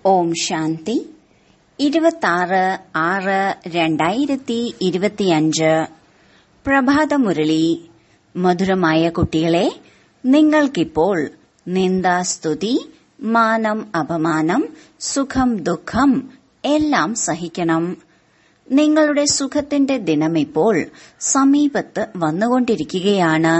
ഓം ശാന്തി ഇരുപത്താറ് ആറ് രണ്ടായിരത്തി ഇരുപത്തിയഞ്ച് പ്രഭാതമുരളി മധുരമായ കുട്ടികളെ നിങ്ങൾക്കിപ്പോൾ നിന്ദ സ്തുതി മാനം അപമാനം സുഖം ദുഃഖം എല്ലാം സഹിക്കണം നിങ്ങളുടെ സുഖത്തിന്റെ ദിനമിപ്പോൾ സമീപത്ത് വന്നുകൊണ്ടിരിക്കുകയാണ്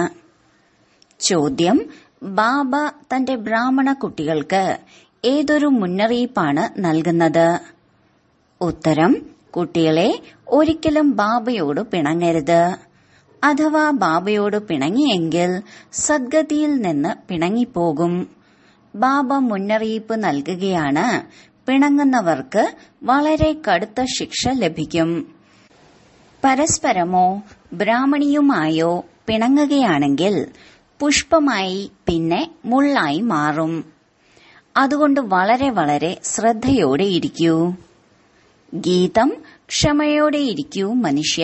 ചോദ്യം ബാബ തന്റെ ബ്രാഹ്മണ കുട്ടികൾക്ക് ഏതൊരു മുന്നറിയിപ്പാണ് നൽകുന്നത് ഉത്തരം കുട്ടികളെ ഒരിക്കലും ബാബയോട് പിണങ്ങരുത് അഥവാ ബാബയോട് പിണങ്ങിയെങ്കിൽ സദ്ഗതിയിൽ നിന്ന് പിണങ്ങിപ്പോകും ബാബ മുന്നറിയിപ്പ് നൽകുകയാണ് പിണങ്ങുന്നവർക്ക് വളരെ കടുത്ത ശിക്ഷ ലഭിക്കും പരസ്പരമോ ബ്രാഹ്മണിയുമായോ പിണങ്ങുകയാണെങ്കിൽ പുഷ്പമായി പിന്നെ മുള്ളായി മാറും അതുകൊണ്ട് വളരെ വളരെ ശ്രദ്ധയോടെ ഇരിക്കൂ ഗീതം ക്ഷമയോടെ ഇരിക്കൂ മനുഷ്യ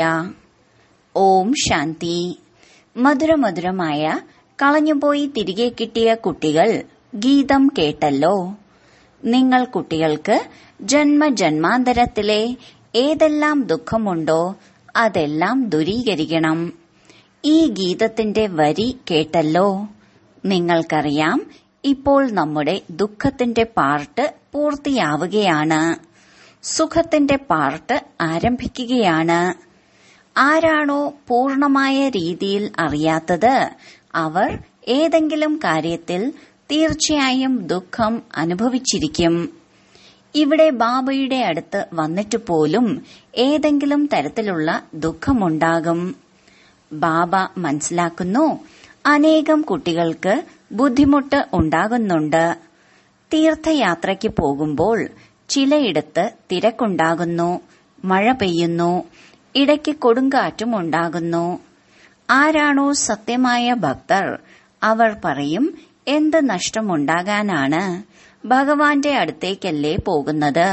ഓം ശാന്തി മധുരമധുരമായ കളഞ്ഞുപോയി തിരികെ കിട്ടിയ കുട്ടികൾ ഗീതം കേട്ടല്ലോ നിങ്ങൾ കുട്ടികൾക്ക് ജന്മജന്മാന്തരത്തിലെ ഏതെല്ലാം ദുഃഖമുണ്ടോ അതെല്ലാം ദൂരീകരിക്കണം ഈ ഗീതത്തിന്റെ വരി കേട്ടല്ലോ നിങ്ങൾക്കറിയാം ഇപ്പോൾ നമ്മുടെ ദുഃഖത്തിന്റെ പാർട്ട് പൂർത്തിയാവുകയാണ് സുഖത്തിന്റെ പാർട്ട് ആരംഭിക്കുകയാണ് ആരാണോ പൂർണമായ രീതിയിൽ അറിയാത്തത് അവർ ഏതെങ്കിലും കാര്യത്തിൽ തീർച്ചയായും ദുഃഖം അനുഭവിച്ചിരിക്കും ഇവിടെ ബാബയുടെ അടുത്ത് വന്നിട്ട് പോലും ഏതെങ്കിലും തരത്തിലുള്ള ദുഃഖമുണ്ടാകും ബാബ മനസ്സിലാക്കുന്നു അനേകം കുട്ടികൾക്ക് ബുദ്ധിമുട്ട് ഉണ്ടാകുന്നുണ്ട് തീർത്ഥയാത്രയ്ക്ക് പോകുമ്പോൾ ചിലയിടത്ത് തിരക്കുണ്ടാകുന്നു മഴ പെയ്യുന്നു ഇടയ്ക്ക് കൊടുങ്കാറ്റും ഉണ്ടാകുന്നു ആരാണോ സത്യമായ ഭക്തർ അവർ പറയും എന്ത് നഷ്ടമുണ്ടാകാനാണ് ഭഗവാന്റെ അടുത്തേക്കല്ലേ പോകുന്നത്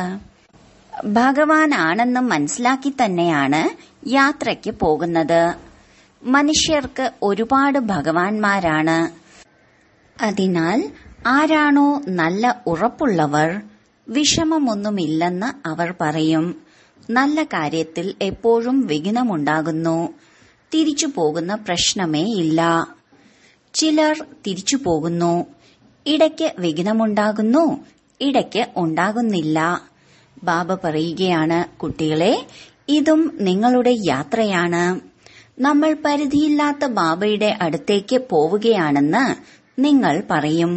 ഭഗവാനാണെന്ന് മനസ്സിലാക്കി തന്നെയാണ് യാത്രയ്ക്ക് പോകുന്നത് മനുഷ്യർക്ക് ഒരുപാട് ഭഗവാന്മാരാണ് അതിനാൽ ആരാണോ നല്ല ഉറപ്പുള്ളവർ വിഷമമൊന്നുമില്ലെന്ന് അവർ പറയും നല്ല കാര്യത്തിൽ എപ്പോഴും വിഘ്നമുണ്ടാകുന്നു തിരിച്ചു പോകുന്ന പ്രശ്നമേ ഇല്ല ചിലർ തിരിച്ചു പോകുന്നു ഇടയ്ക്ക് വിഘ്നമുണ്ടാകുന്നു ഇടയ്ക്ക് ഉണ്ടാകുന്നില്ല ബാബ പറയുകയാണ് കുട്ടികളെ ഇതും നിങ്ങളുടെ യാത്രയാണ് നമ്മൾ പരിധിയില്ലാത്ത ബാബയുടെ അടുത്തേക്ക് പോവുകയാണെന്ന് നിങ്ങൾ പറയും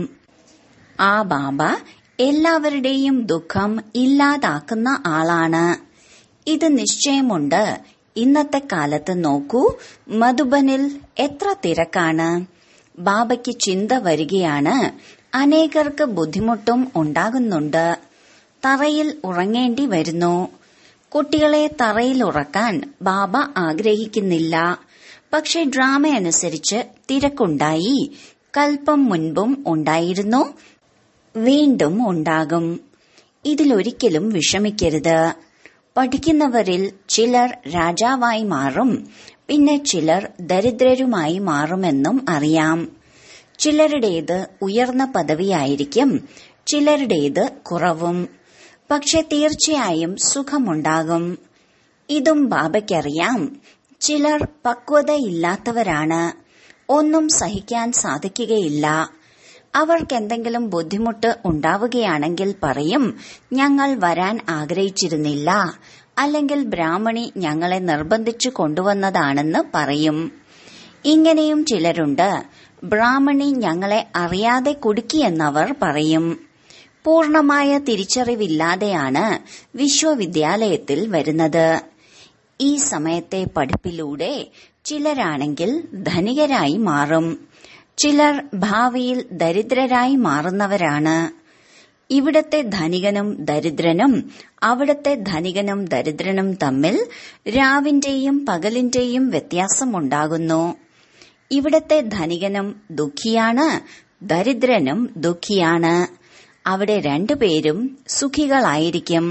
ആ ബാബ എല്ലാവരുടെയും ദുഃഖം ഇല്ലാതാക്കുന്ന ആളാണ് ഇത് നിശ്ചയമുണ്ട് ഇന്നത്തെ കാലത്ത് നോക്കൂ മധുബനിൽ എത്ര തിരക്കാണ് ബാബയ്ക്ക് ചിന്ത വരികയാണ് അനേകർക്ക് ബുദ്ധിമുട്ടും ഉണ്ടാകുന്നുണ്ട് തറയിൽ ഉറങ്ങേണ്ടി വരുന്നു കുട്ടികളെ തറയിൽ ഉറക്കാൻ ബാബ ആഗ്രഹിക്കുന്നില്ല പക്ഷെ ഡ്രാമ അനുസരിച്ച് തിരക്കുണ്ടായി കൽപ്പം മുൻപും ഉണ്ടായിരുന്നു വീണ്ടും ഉണ്ടാകും ഇതിലൊരിക്കലും വിഷമിക്കരുത് പഠിക്കുന്നവരിൽ ചിലർ രാജാവായി മാറും പിന്നെ ചിലർ ദരിദ്രരുമായി മാറുമെന്നും അറിയാം ചിലരുടേത് ഉയർന്ന പദവിയായിരിക്കും ചിലരുടേത് കുറവും പക്ഷെ തീർച്ചയായും സുഖമുണ്ടാകും ഇതും ബാബയ്ക്കറിയാം ചിലർ പക്വതയില്ലാത്തവരാണ് ഒന്നും സഹിക്കാൻ സാധിക്കുകയില്ല അവർക്കെന്തെങ്കിലും ബുദ്ധിമുട്ട് ഉണ്ടാവുകയാണെങ്കിൽ പറയും ഞങ്ങൾ വരാൻ ആഗ്രഹിച്ചിരുന്നില്ല അല്ലെങ്കിൽ ബ്രാഹ്മണി ഞങ്ങളെ നിർബന്ധിച്ചു കൊണ്ടുവന്നതാണെന്ന് പറയും ഇങ്ങനെയും ചിലരുണ്ട് ബ്രാഹ്മണി ഞങ്ങളെ അറിയാതെ കുടുക്കിയെന്നവർ പറയും പൂർണമായ തിരിച്ചറിവില്ലാതെയാണ് വിശ്വവിദ്യാലയത്തിൽ വരുന്നത് ഈ സമയത്തെ പഠിപ്പിലൂടെ ചിലരാണെങ്കിൽ ധനികരായി മാറും ചിലർ ഭാവിയിൽ ദരിദ്രരായി മാറുന്നവരാണ് ഇവിടത്തെ ധനികനും ദരിദ്രനും അവിടത്തെ ധനികനും ദരിദ്രനും തമ്മിൽ രാവിന്റെയും പകലിന്റെയും വ്യത്യാസമുണ്ടാകുന്നു ഇവിടത്തെ ധനികനും ദുഃഖിയാണ് ദരിദ്രനും ദുഃഖിയാണ് അവിടെ രണ്ടുപേരും സുഖികളായിരിക്കും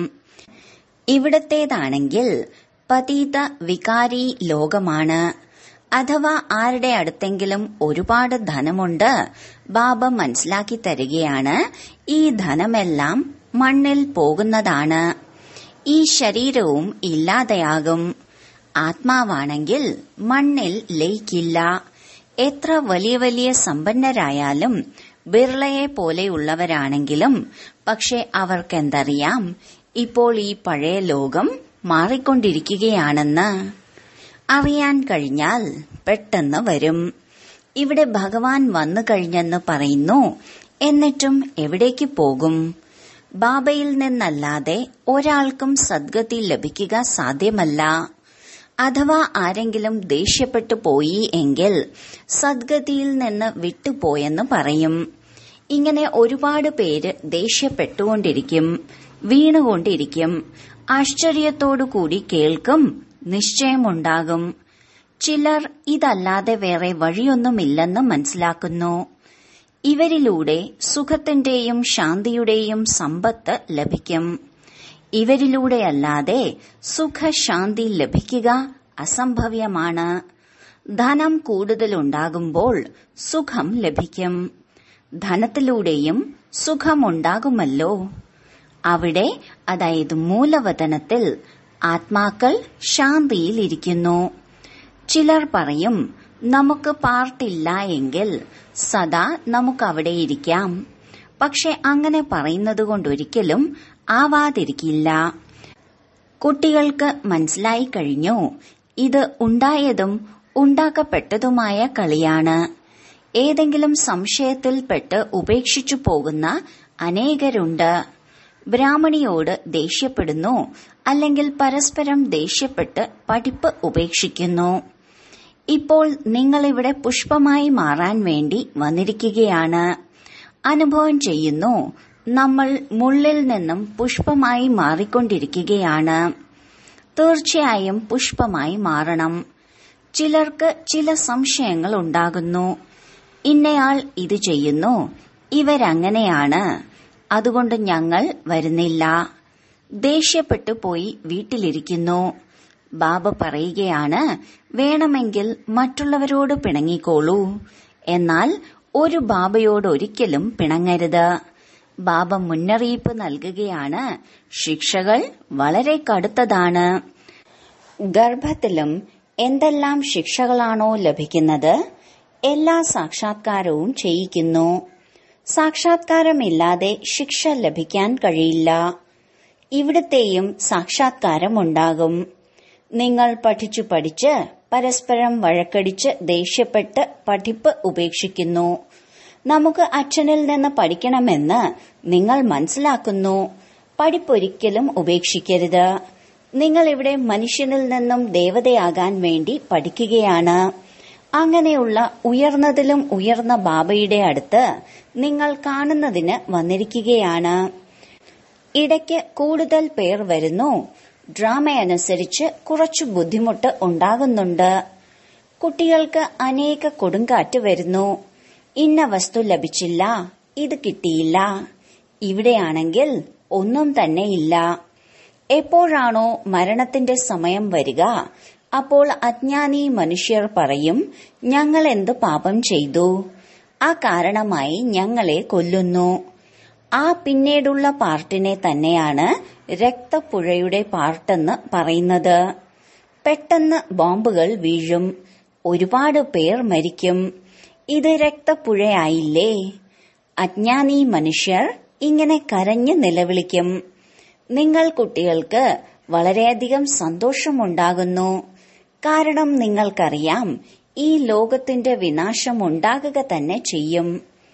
ഇവിടത്തേതാണെങ്കിൽ പതീത വികാരി ലോകമാണ് അഥവാ ആരുടെ അടുത്തെങ്കിലും ഒരുപാട് ധനമുണ്ട് ബാബ മനസ്സിലാക്കി തരികയാണ് ഈ ധനമെല്ലാം മണ്ണിൽ പോകുന്നതാണ് ഈ ശരീരവും ഇല്ലാതെയാകും ആത്മാവാണെങ്കിൽ മണ്ണിൽ ലയിക്കില്ല എത്ര വലിയ വലിയ സമ്പന്നരായാലും ബിർളയെ പോലെയുള്ളവരാണെങ്കിലും പക്ഷെ അവർക്കെന്തറിയാം ഇപ്പോൾ ഈ പഴയ ലോകം മാറിക്കൊണ്ടിരിക്കുകയാണെന്ന് അറിയാൻ കഴിഞ്ഞാൽ പെട്ടെന്ന് വരും ഇവിടെ ഭഗവാൻ വന്നു കഴിഞ്ഞെന്ന് പറയുന്നു എന്നിട്ടും എവിടേക്ക് പോകും ബാബയിൽ നിന്നല്ലാതെ ഒരാൾക്കും സദ്ഗതി ലഭിക്കുക സാധ്യമല്ല അഥവാ ആരെങ്കിലും ദേഷ്യപ്പെട്ടു പോയി എങ്കിൽ സദ്ഗതിയിൽ നിന്ന് വിട്ടുപോയെന്ന് പറയും ഇങ്ങനെ ഒരുപാട് പേര് ദേഷ്യപ്പെട്ടുകൊണ്ടിരിക്കും വീണുകൊണ്ടിരിക്കും ആശ്ചര്യത്തോടുകൂടി കേൾക്കും നിശ്ചയമുണ്ടാകും ചിലർ ഇതല്ലാതെ വേറെ വഴിയൊന്നുമില്ലെന്ന് മനസ്സിലാക്കുന്നു ഇവരിലൂടെ സുഖത്തിന്റെയും ശാന്തിയുടെയും സമ്പത്ത് ലഭിക്കും ഇവരിലൂടെയല്ലാതെ സുഖശാന്തി ലഭിക്കുക അസംഭവ്യമാണ് ധനം കൂടുതലുണ്ടാകുമ്പോൾ സുഖം ലഭിക്കും ധനത്തിലൂടെയും സുഖമുണ്ടാകുമല്ലോ അവിടെ അതായത് മൂലവതനത്തിൽ ആത്മാക്കൾ ശാന്തിയിലിരിക്കുന്നു ചിലർ പറയും നമുക്ക് പാർട്ടില്ല എങ്കിൽ സദാ നമുക്ക് അവിടെ ഇരിക്കാം പക്ഷെ അങ്ങനെ പറയുന്നത് കൊണ്ടൊരിക്കലും ആവാതിരിക്കില്ല കുട്ടികൾക്ക് മനസ്സിലായി കഴിഞ്ഞു ഇത് ഉണ്ടായതും ഉണ്ടാക്കപ്പെട്ടതുമായ കളിയാണ് ഏതെങ്കിലും സംശയത്തിൽപ്പെട്ട് ഉപേക്ഷിച്ചു പോകുന്ന അനേകരുണ്ട് ബ്രാഹ്മണിയോട് ദേഷ്യപ്പെടുന്നു അല്ലെങ്കിൽ പരസ്പരം ദേഷ്യപ്പെട്ട് പഠിപ്പ് ഉപേക്ഷിക്കുന്നു ഇപ്പോൾ നിങ്ങളിവിടെ പുഷ്പമായി മാറാൻ വേണ്ടി വന്നിരിക്കുകയാണ് അനുഭവം ചെയ്യുന്നു നമ്മൾ മുള്ളിൽ നിന്നും പുഷ്പമായി മാറിക്കൊണ്ടിരിക്കുകയാണ് തീർച്ചയായും പുഷ്പമായി മാറണം ചിലർക്ക് ചില സംശയങ്ങൾ ഉണ്ടാകുന്നു ഇന്നയാൾ ഇത് ചെയ്യുന്നു ഇവരങ്ങനെയാണ് അതുകൊണ്ട് ഞങ്ങൾ വരുന്നില്ല ദേഷ്യപ്പെട്ടു പോയി വീട്ടിലിരിക്കുന്നു ബാബ പറയുകയാണ് വേണമെങ്കിൽ മറ്റുള്ളവരോട് പിണങ്ങിക്കോളൂ എന്നാൽ ഒരു ബാബയോട് ഒരിക്കലും പിണങ്ങരുത് ബാബ മുന്നറിയിപ്പ് നൽകുകയാണ് ശിക്ഷകൾ വളരെ കടുത്തതാണ് ഗർഭത്തിലും എന്തെല്ലാം ശിക്ഷകളാണോ ലഭിക്കുന്നത് എല്ലാ സാക്ഷാത്കാരവും ചെയ്യിക്കുന്നു സാക്ഷാത്കാരമില്ലാതെ ശിക്ഷ ലഭിക്കാൻ കഴിയില്ല ഇവിടത്തെയും സാക്ഷാത്കാരമുണ്ടാകും നിങ്ങൾ പഠിച്ചു പഠിച്ച് പരസ്പരം വഴക്കടിച്ച് ദേഷ്യപ്പെട്ട് പഠിപ്പ് ഉപേക്ഷിക്കുന്നു നമുക്ക് അച്ഛനിൽ നിന്ന് പഠിക്കണമെന്ന് നിങ്ങൾ മനസ്സിലാക്കുന്നു പഠിപ്പൊരിക്കലും ഉപേക്ഷിക്കരുത് നിങ്ങൾ ഇവിടെ മനുഷ്യനിൽ നിന്നും ദേവതയാകാൻ വേണ്ടി പഠിക്കുകയാണ് അങ്ങനെയുള്ള ഉയർന്നതിലും ഉയർന്ന ബാബയുടെ അടുത്ത് നിങ്ങൾ കാണുന്നതിന് വന്നിരിക്കുകയാണ് ഇടയ്ക്ക് കൂടുതൽ പേർ വരുന്നു ഡ്രാമയനുസരിച്ച് കുറച്ചു ബുദ്ധിമുട്ട് ഉണ്ടാകുന്നുണ്ട് കുട്ടികൾക്ക് അനേക കൊടുങ്കാറ്റ് വരുന്നു ഇന്ന വസ്തു ലഭിച്ചില്ല ഇത് കിട്ടിയില്ല ഇവിടെയാണെങ്കിൽ ഒന്നും തന്നെ ഇല്ല എപ്പോഴാണോ മരണത്തിന്റെ സമയം വരിക അപ്പോൾ അജ്ഞാനി മനുഷ്യർ പറയും ഞങ്ങൾ എന്ത് പാപം ചെയ്തു ആ കാരണമായി ഞങ്ങളെ കൊല്ലുന്നു ആ പിന്നീടുള്ള പാർട്ടിനെ തന്നെയാണ് രക്തപ്പുഴയുടെ പാർട്ടെന്ന് പറയുന്നത് പെട്ടെന്ന് ബോംബുകൾ വീഴും ഒരുപാട് പേർ മരിക്കും ഇത് രക്തപ്പുഴയായില്ലേ അജ്ഞാനി മനുഷ്യർ ഇങ്ങനെ കരഞ്ഞു നിലവിളിക്കും നിങ്ങൾ കുട്ടികൾക്ക് വളരെയധികം സന്തോഷമുണ്ടാകുന്നു കാരണം നിങ്ങൾക്കറിയാം ഈ ലോകത്തിന്റെ വിനാശമുണ്ടാകുക തന്നെ ചെയ്യും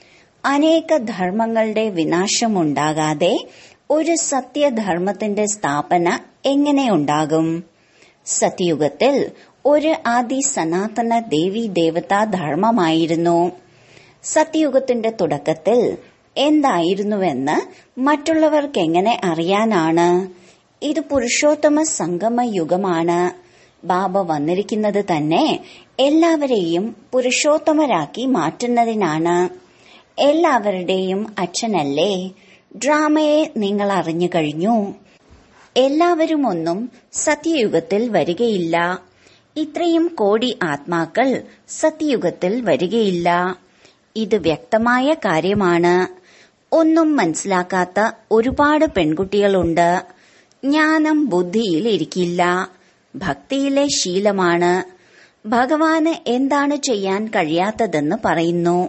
അനേക ധർമ്മങ്ങളുടെ വിനാശമുണ്ടാകാതെ ഒരു സത്യധർമ്മത്തിന്റെ സ്ഥാപന എങ്ങനെയുണ്ടാകും സത്യയുഗത്തിൽ ഒരു ആദി സനാതന ദേവി ദേവതാ ധർമ്മമായിരുന്നു സത്യയുഗത്തിന്റെ തുടക്കത്തിൽ എന്തായിരുന്നുവെന്ന് മറ്റുള്ളവർക്ക് എങ്ങനെ അറിയാനാണ് ഇത് പുരുഷോത്തമ സംഗമ യുഗമാണ് ബാബ വന്നിരിക്കുന്നത് തന്നെ എല്ലാവരെയും പുരുഷോത്തമരാക്കി മാറ്റുന്നതിനാണ് എല്ലാവരുടെയും അച്ഛനല്ലേ ഡ്രാമയെ നിങ്ങൾ അറിഞ്ഞു കഴിഞ്ഞു എല്ലാവരും ഒന്നും സത്യയുഗത്തിൽ വരികയില്ല ഇത്രയും കോടി ആത്മാക്കൾ സത്യയുഗത്തിൽ വരികയില്ല ഇത് വ്യക്തമായ കാര്യമാണ് ഒന്നും മനസ്സിലാക്കാത്ത ഒരുപാട് പെൺകുട്ടികളുണ്ട് ജ്ഞാനം ബുദ്ധിയിൽ ഇരിക്കില്ല ഭക്തിയിലെ ശീലമാണ് ഭഗവാന് എന്താണ് ചെയ്യാൻ കഴിയാത്തതെന്ന് പറയുന്നു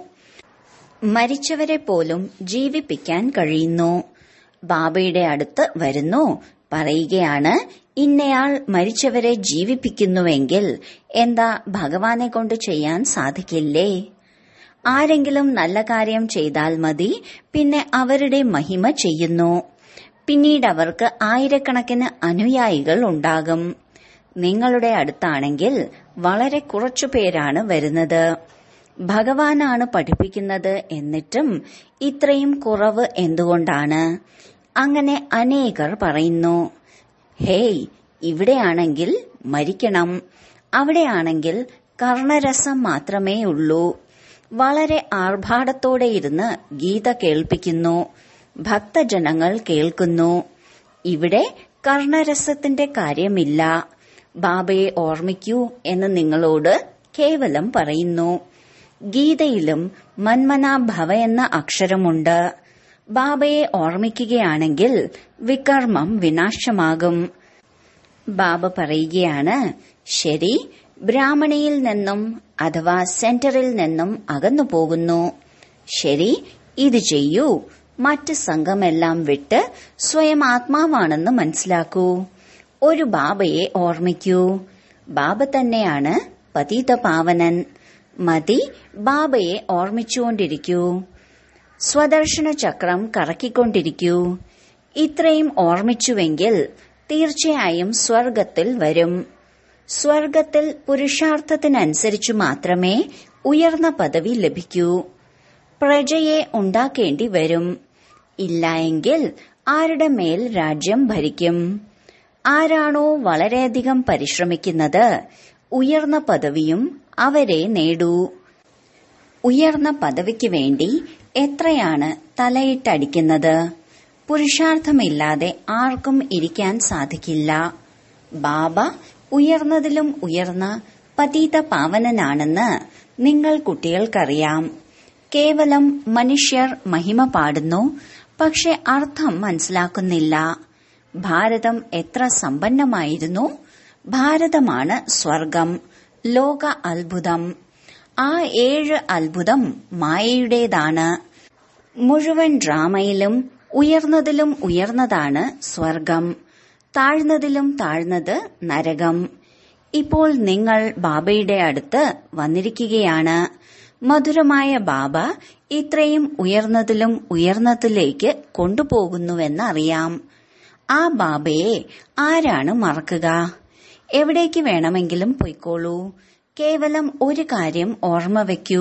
മരിച്ചവരെ പോലും ജീവിപ്പിക്കാൻ കഴിയുന്നു ബാബയുടെ അടുത്ത് വരുന്നു പറയുകയാണ് ഇന്നയാൾ മരിച്ചവരെ ജീവിപ്പിക്കുന്നുവെങ്കിൽ എന്താ ഭഗവാനെ കൊണ്ട് ചെയ്യാൻ സാധിക്കില്ലേ ആരെങ്കിലും നല്ല കാര്യം ചെയ്താൽ മതി പിന്നെ അവരുടെ മഹിമ ചെയ്യുന്നു പിന്നീട് അവർക്ക് ആയിരക്കണക്കിന് അനുയായികൾ ഉണ്ടാകും നിങ്ങളുടെ അടുത്താണെങ്കിൽ വളരെ കുറച്ചു പേരാണ് വരുന്നത് ഭഗവാനാണ് പഠിപ്പിക്കുന്നത് എന്നിട്ടും ഇത്രയും കുറവ് എന്തുകൊണ്ടാണ് അങ്ങനെ അനേകർ പറയുന്നു ഹേയ് ഇവിടെയാണെങ്കിൽ മരിക്കണം അവിടെയാണെങ്കിൽ കർണരസം മാത്രമേ ഉള്ളൂ വളരെ ആർഭാടത്തോടെ ഇരുന്ന് ഗീത കേൾപ്പിക്കുന്നു ഭക്തജനങ്ങൾ കേൾക്കുന്നു ഇവിടെ കർണരസത്തിന്റെ കാര്യമില്ല ബാബയെ ഓർമ്മിക്കൂ എന്ന് നിങ്ങളോട് കേവലം പറയുന്നു ഗീതയിലും മന്മനാഭവ എന്ന അക്ഷരമുണ്ട് ബാബയെ ഓർമ്മിക്കുകയാണെങ്കിൽ വികർമ്മം വിനാശമാകും ബാബ പറയുകയാണ് ശരി ബ്രാഹ്മണിയിൽ നിന്നും അഥവാ സെന്ററിൽ നിന്നും അകന്നു പോകുന്നു ശരി ഇത് ചെയ്യൂ മറ്റ് സംഘമെല്ലാം വിട്ട് സ്വയം ആത്മാവാണെന്ന് മനസ്സിലാക്കൂ ഒരു ബാബയെ ഓർമ്മിക്കൂ ബാബ തന്നെയാണ് പതിത പാവനൻ മതി ബാബയെ ഓർമ്മിച്ചുകൊണ്ടിരിക്കൂ സ്വദർശന ചക്രം കറക്കിക്കൊണ്ടിരിക്കൂ ഇത്രയും ഓർമ്മിച്ചുവെങ്കിൽ തീർച്ചയായും സ്വർഗത്തിൽ വരും സ്വർഗത്തിൽ പുരുഷാർത്ഥത്തിനനുസരിച്ചു മാത്രമേ ഉയർന്ന പദവി ലഭിക്കൂ പ്രജയെ ഉണ്ടാക്കേണ്ടി വരും ഇല്ലായെങ്കിൽ ആരുടെ മേൽ രാജ്യം ഭരിക്കും ആരാണോ വളരെയധികം പരിശ്രമിക്കുന്നത് ഉയർന്ന പദവിയും അവരെ നേടൂ ഉയർന്ന പദവിക്ക് വേണ്ടി എത്രയാണ് തലയിട്ടടിക്കുന്നത് പുരുഷാർത്ഥമില്ലാതെ ആർക്കും ഇരിക്കാൻ സാധിക്കില്ല ബാബ ഉയർന്നതിലും ഉയർന്ന പതീത പാവനനാണെന്ന് നിങ്ങൾ കുട്ടികൾക്കറിയാം കേവലം മനുഷ്യർ മഹിമ പാടുന്നു പക്ഷെ അർത്ഥം മനസ്സിലാക്കുന്നില്ല ഭാരതം എത്ര സമ്പന്നമായിരുന്നു ഭാരതമാണ് സ്വർഗം ലോക അത്ഭുതം ആ ഏഴ് അത്ഭുതം മായയുടേതാണ് മുഴുവൻ ഡ്രാമയിലും ഉയർന്നതിലും ഉയർന്നതാണ് സ്വർഗം താഴ്ന്നതിലും താഴ്ന്നത് നരകം ഇപ്പോൾ നിങ്ങൾ ബാബയുടെ അടുത്ത് വന്നിരിക്കുകയാണ് മധുരമായ ബാബ ഇത്രയും ഉയർന്നതിലും ഉയർന്നതിലേക്ക് കൊണ്ടുപോകുന്നുവെന്നറിയാം ആ ബാബയെ ആരാണ് മറക്കുക എവിടേക്ക് വേണമെങ്കിലും പൊയ്ക്കോളൂ കേവലം ഒരു കാര്യം ഓർമ്മ വയ്ക്കൂ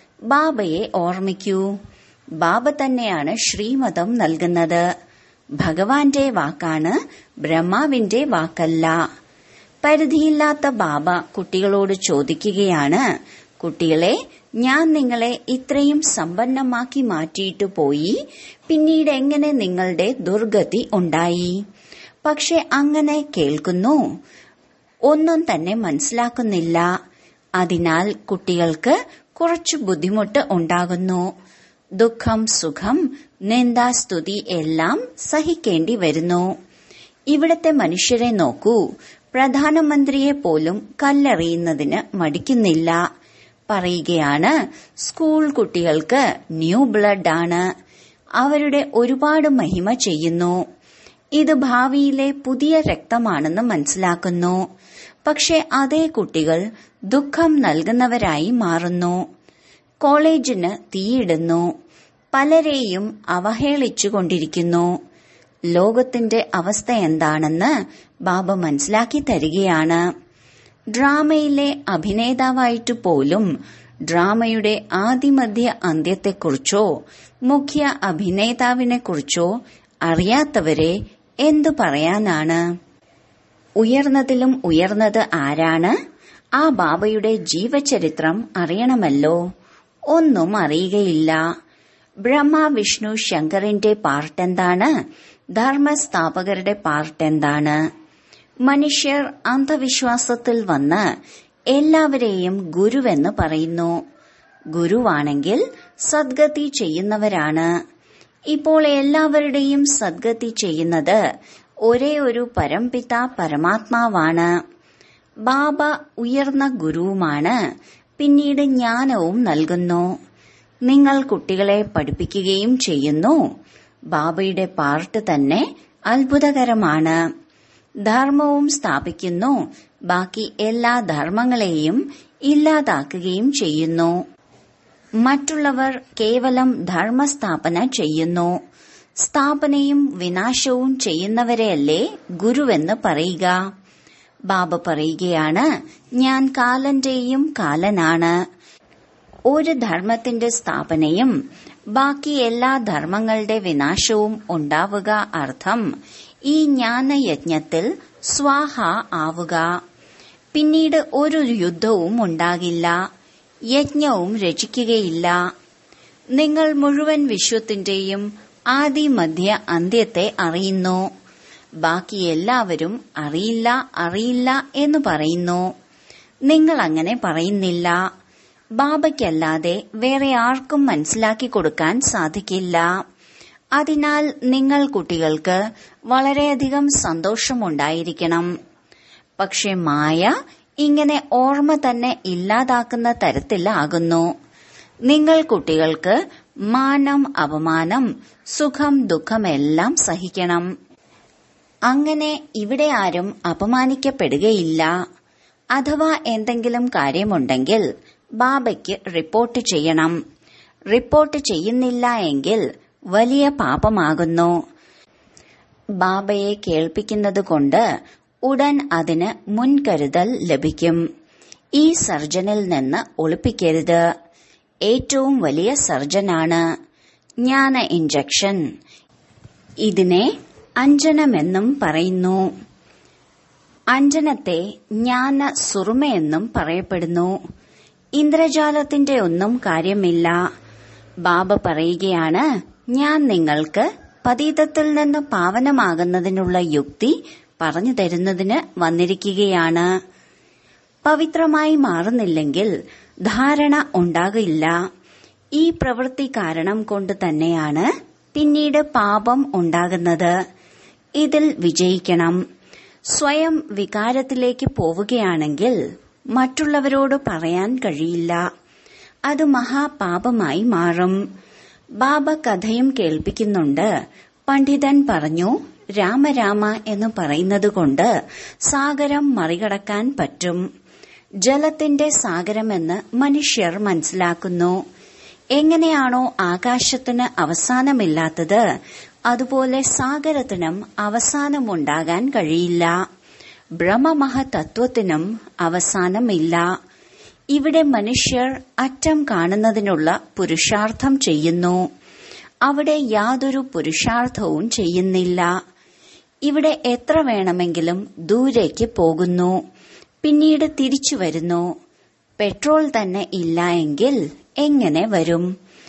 ബാബയെ ഓർമ്മിക്കൂ ബാബ തന്നെയാണ് ശ്രീമതം നൽകുന്നത് ഭഗവാന്റെ വാക്കാണ് ബ്രഹ്മാവിന്റെ വാക്കല്ല പരിധിയില്ലാത്ത ബാബ കുട്ടികളോട് ചോദിക്കുകയാണ് കുട്ടികളെ ഞാൻ നിങ്ങളെ ഇത്രയും സമ്പന്നമാക്കി മാറ്റിയിട്ട് പോയി പിന്നീട് എങ്ങനെ നിങ്ങളുടെ ദുർഗതി ഉണ്ടായി പക്ഷെ അങ്ങനെ കേൾക്കുന്നു ഒന്നും തന്നെ മനസ്സിലാക്കുന്നില്ല അതിനാൽ കുട്ടികൾക്ക് കുറച്ചു ബുദ്ധിമുട്ട് ഉണ്ടാകുന്നു ദുഃഖം സുഖം നിന്ദാസ്തുതി എല്ലാം സഹിക്കേണ്ടി വരുന്നു ഇവിടത്തെ മനുഷ്യരെ നോക്കൂ പ്രധാനമന്ത്രിയെ പോലും കല്ലെറിയുന്നതിന് മടിക്കുന്നില്ല പറയുകയാണ് സ്കൂൾ കുട്ടികൾക്ക് ന്യൂ ബ്ലഡ് ആണ് അവരുടെ ഒരുപാട് മഹിമ ചെയ്യുന്നു ഇത് ഭാവിയിലെ പുതിയ രക്തമാണെന്ന് മനസ്സിലാക്കുന്നു പക്ഷെ അതേ കുട്ടികൾ ദുഃഖം നൽകുന്നവരായി മാറുന്നു കോളേജിന് തീയിടുന്നു പലരെയും അവഹേളിച്ചുകൊണ്ടിരിക്കുന്നു ലോകത്തിന്റെ അവസ്ഥ എന്താണെന്ന് ബാബ മനസ്സിലാക്കി തരികയാണ് ഡ്രാമയിലെ അഭിനേതാവായിട്ട് പോലും ഡ്രാമയുടെ ആദിമധ്യ അന്ത്യത്തെക്കുറിച്ചോ മുഖ്യ അഭിനേതാവിനെക്കുറിച്ചോ അറിയാത്തവരെ എന്തു പറയാനാണ് ഉയർന്നതിലും ഉയർന്നത് ആരാണ് ആ ബാബയുടെ ജീവചരിത്രം അറിയണമല്ലോ ഒന്നും അറിയുകയില്ല ബ്രഹ്മ വിഷ്ണു ശങ്കറിന്റെ പാർട്ട് എന്താണ് ധർമ്മസ്ഥാപകരുടെ പാർട്ട് എന്താണ് മനുഷ്യർ അന്ധവിശ്വാസത്തിൽ വന്ന് എല്ലാവരെയും ഗുരുവെന്ന് പറയുന്നു ഗുരുവാണെങ്കിൽ സദ്ഗതി ചെയ്യുന്നവരാണ് ഇപ്പോൾ എല്ലാവരുടെയും സദ്ഗതി ചെയ്യുന്നത് ഒരേ ഒരു പരംപിത പരമാത്മാവാണ് ബാബ ഉയർന്ന ഗുരുവുമാണ് പിന്നീട് ജ്ഞാനവും നൽകുന്നു നിങ്ങൾ കുട്ടികളെ പഠിപ്പിക്കുകയും ചെയ്യുന്നു ബാബയുടെ പാർട്ട് തന്നെ അത്ഭുതകരമാണ് ധർമ്മവും സ്ഥാപിക്കുന്നു ബാക്കി എല്ലാ ധർമ്മങ്ങളെയും ഇല്ലാതാക്കുകയും ചെയ്യുന്നു മറ്റുള്ളവർ കേവലം ധർമ്മസ്ഥാപന ചെയ്യുന്നു സ്ഥാപനയും വിനാശവും ചെയ്യുന്നവരെയല്ലേ ഗുരുവെന്ന് പറയുക ബാബ പറയുകയാണ് ഞാൻ കാലന്റെയും കാലനാണ് ഒരു ധർമ്മത്തിന്റെ സ്ഥാപനയും ബാക്കി എല്ലാ ധർമ്മങ്ങളുടെ വിനാശവും ഉണ്ടാവുക അർത്ഥം ഈ ജ്ഞാനയജ്ഞത്തിൽ സ്വാഹ ആവുക പിന്നീട് ഒരു യുദ്ധവും ഉണ്ടാകില്ല യജ്ഞവും രചിക്കുകയില്ല നിങ്ങൾ മുഴുവൻ വിശ്വത്തിന്റെയും ആദി മധ്യ അന്ത്യത്തെ അറിയുന്നു ബാക്കി എല്ലാവരും അറിയില്ല അറിയില്ല എന്ന് പറയുന്നു നിങ്ങൾ അങ്ങനെ പറയുന്നില്ല ബാബയ്ക്കല്ലാതെ വേറെ ആർക്കും മനസ്സിലാക്കി കൊടുക്കാൻ സാധിക്കില്ല അതിനാൽ നിങ്ങൾ കുട്ടികൾക്ക് വളരെയധികം സന്തോഷമുണ്ടായിരിക്കണം പക്ഷെ മായ ഇങ്ങനെ ഓർമ്മ തന്നെ ഇല്ലാതാക്കുന്ന തരത്തിലാകുന്നു നിങ്ങൾ കുട്ടികൾക്ക് മാനം അപമാനം സുഖം ദുഃഖമെല്ലാം സഹിക്കണം അങ്ങനെ ഇവിടെ ആരും അപമാനിക്കപ്പെടുകയില്ല അഥവാ എന്തെങ്കിലും കാര്യമുണ്ടെങ്കിൽ ബാബയ്ക്ക് റിപ്പോർട്ട് ചെയ്യണം റിപ്പോർട്ട് ചെയ്യുന്നില്ല എങ്കിൽ വലിയ പാപമാകുന്നു ബാബയെ കേൾപ്പിക്കുന്നത് കൊണ്ട് ഉടൻ അതിന് മുൻകരുതൽ ലഭിക്കും ഈ സർജനിൽ നിന്ന് ഒളിപ്പിക്കരുത് ഏറ്റവും വലിയ സർജനാണ് ജ്ഞാന ഇഞ്ചക്ഷൻ ഇതിനെ അഞ്ജനമെന്നും പറയുന്നു അഞ്ജനത്തെ ജ്ഞാന സുറുമയെന്നും പറയപ്പെടുന്നു ഇന്ദ്രജാലത്തിന്റെ ഒന്നും കാര്യമില്ല ബാബ പറയുകയാണ് ഞാൻ നിങ്ങൾക്ക് പതീതത്തിൽ നിന്ന് പാവനമാകുന്നതിനുള്ള യുക്തി പറഞ്ഞു തരുന്നതിന് വന്നിരിക്കുകയാണ് പവിത്രമായി മാറുന്നില്ലെങ്കിൽ ധാരണ ഉണ്ടാകില്ല ഈ പ്രവൃത്തി കാരണം കൊണ്ട് തന്നെയാണ് പിന്നീട് പാപം ഉണ്ടാകുന്നത് ഇതിൽ വിജയിക്കണം സ്വയം വികാരത്തിലേക്ക് പോവുകയാണെങ്കിൽ മറ്റുള്ളവരോട് പറയാൻ കഴിയില്ല അത് മഹാപാപമായി മാറും ബാബ കഥയും കേൾപ്പിക്കുന്നുണ്ട് പണ്ഡിതൻ പറഞ്ഞു രാമരാമ എന്ന് പറയുന്നത് കൊണ്ട് സാഗരം മറികടക്കാൻ പറ്റും ജലത്തിന്റെ സാഗരമെന്ന് മനുഷ്യർ മനസ്സിലാക്കുന്നു എങ്ങനെയാണോ ആകാശത്തിന് അവസാനമില്ലാത്തത് അതുപോലെ സാഗരത്തിനും അവസാനമുണ്ടാകാൻ കഴിയില്ല ബ്രഹ്മമഹതത്വത്തിനും അവസാനമില്ല ഇവിടെ മനുഷ്യർ അറ്റം കാണുന്നതിനുള്ള പുരുഷാർത്ഥം ചെയ്യുന്നു അവിടെ യാതൊരു പുരുഷാർത്ഥവും ചെയ്യുന്നില്ല ഇവിടെ എത്ര വേണമെങ്കിലും ദൂരേക്ക് പോകുന്നു പിന്നീട് തിരിച്ചു വരുന്നു പെട്രോൾ തന്നെ ഇല്ല എങ്കിൽ എങ്ങനെ വരും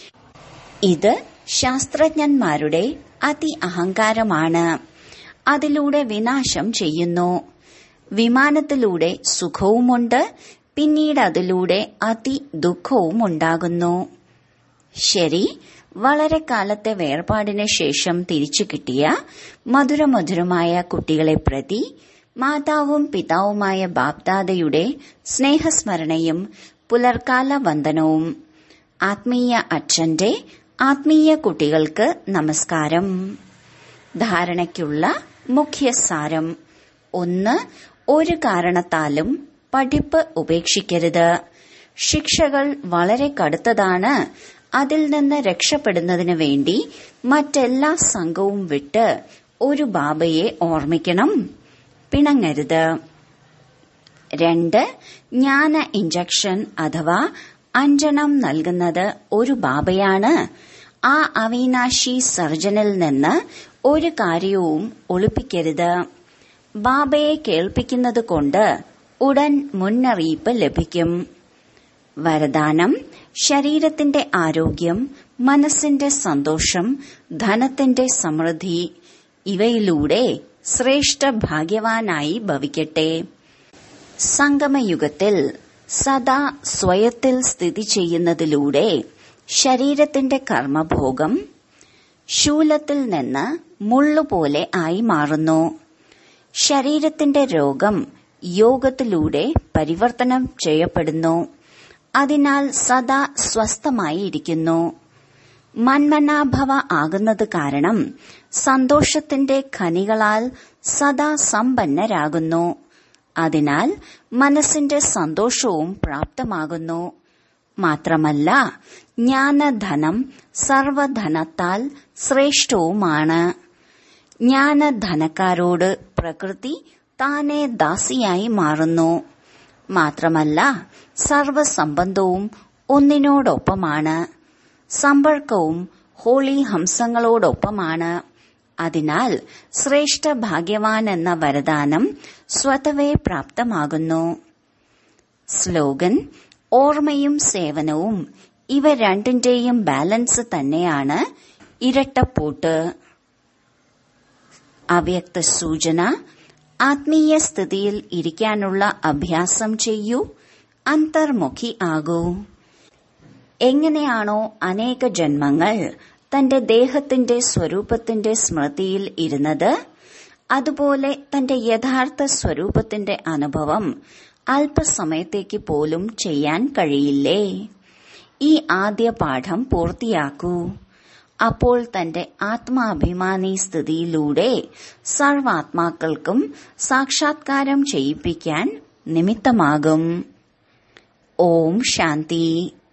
ഇത് ശാസ്ത്രജ്ഞന്മാരുടെ അതി അഹങ്കാരമാണ് അതിലൂടെ വിനാശം ചെയ്യുന്നു വിമാനത്തിലൂടെ സുഖവുമുണ്ട് പിന്നീട് അതിലൂടെ അതി ദുഃഖവും ഉണ്ടാകുന്നു ശരി വളരെ കാലത്തെ വേർപാടിന് ശേഷം തിരിച്ചു കിട്ടിയ മധുരമധുരമായ കുട്ടികളെ പ്രതി മാതാവും പിതാവുമായ ബാപ്ദാദയുടെ സ്നേഹസ്മരണയും പുലർക്കാല വന്ദനവും ആത്മീയ അച്ഛന്റെ ആത്മീയ കുട്ടികൾക്ക് നമസ്കാരം ധാരണയ്ക്കുള്ള മുഖ്യസാരം ഒന്ന് ഒരു കാരണത്താലും പഠിപ്പ് ഉപേക്ഷിക്കരുത് ശിക്ഷകൾ വളരെ കടുത്തതാണ് അതിൽ നിന്ന് രക്ഷപ്പെടുന്നതിന് വേണ്ടി മറ്റെല്ലാ സംഘവും വിട്ട് ഒരു ബാബയെ ഓർമ്മിക്കണം പിണങ്ങരുത് രണ്ട് ജ്ഞാന ഇഞ്ചക്ഷൻ അഥവാ അഞ്ജനം നൽകുന്നത് ഒരു ബാബയാണ് ആ അവിനാശി സർജനിൽ നിന്ന് ഒരു കാര്യവും ഒളിപ്പിക്കരുത് ബാബയെ കേൾപ്പിക്കുന്നത് കൊണ്ട് ഉടൻ മുന്നറിയിപ്പ് ലഭിക്കും വരദാനം ശരീരത്തിന്റെ ആരോഗ്യം മനസ്സിന്റെ സന്തോഷം ധനത്തിന്റെ സമൃദ്ധി ഇവയിലൂടെ ശ്രേഷ്ഠ ഭാഗ്യവാനായി ഭവിക്കട്ടെ സംഗമയുഗത്തിൽ സദാ സ്വയത്തിൽ സ്ഥിതി ചെയ്യുന്നതിലൂടെ ശരീരത്തിന്റെ കർമ്മഭോഗം ശൂലത്തിൽ നിന്ന് മുള്ളുപോലെ ആയി മാറുന്നു ശരീരത്തിന്റെ രോഗം യോഗത്തിലൂടെ പരിവർത്തനം ചെയ്യപ്പെടുന്നു അതിനാൽ സദാ സ്വസ്ഥമായി ഇരിക്കുന്നു മന്മനാഭവ ആകുന്നത് കാരണം സന്തോഷത്തിന്റെ ഖനികളാൽ സദാ സമ്പന്നരാകുന്നു അതിനാൽ മനസ്സിന്റെ സന്തോഷവും പ്രാപ്തമാകുന്നു മാത്രമല്ല ജ്ഞാനധനം സർവധനത്താൽ ശ്രേഷ്ഠവുമാണ് ജ്ഞാനധനക്കാരോട് പ്രകൃതി താനെ ദാസിയായി മാറുന്നു മാത്രമല്ല സർവസംബന്ധവും ഒന്നിനോടൊപ്പമാണ് സമ്പർക്കവും ഹോളി ഹംസങ്ങളോടൊപ്പമാണ് അതിനാൽ ശ്രേഷ്ഠ ഭാഗ്യവാൻ എന്ന വരദാനം സ്വതവേ പ്രാപ്തമാകുന്നു സ്ലോഗൻ ഓർമ്മയും സേവനവും ഇവ രണ്ടിന്റെയും ബാലൻസ് തന്നെയാണ് ഇരട്ടപ്പൂട്ട് അവ്യക്ത സൂചന ആത്മീയ സ്ഥിതിയിൽ ഇരിക്കാനുള്ള അഭ്യാസം ചെയ്യൂ അന്തർമുഖി ആകൂ എങ്ങനെയാണോ അനേക ജന്മങ്ങൾ തന്റെ ദേഹത്തിന്റെ സ്വരൂപത്തിന്റെ സ്മൃതിയിൽ ഇരുന്നത് അതുപോലെ തന്റെ യഥാർത്ഥ സ്വരൂപത്തിന്റെ അനുഭവം അല്പസമയത്തേക്ക് പോലും ചെയ്യാൻ കഴിയില്ലേ ഈ ആദ്യ പാഠം പൂർത്തിയാക്കൂ അപ്പോൾ തന്റെ ആത്മാഭിമാനി സ്ഥിതിയിലൂടെ സർവാത്മാക്കൾക്കും സാക്ഷാത്കാരം ചെയ്യിപ്പിക്കാൻ നിമിത്തമാകും ഓം ശാന്തി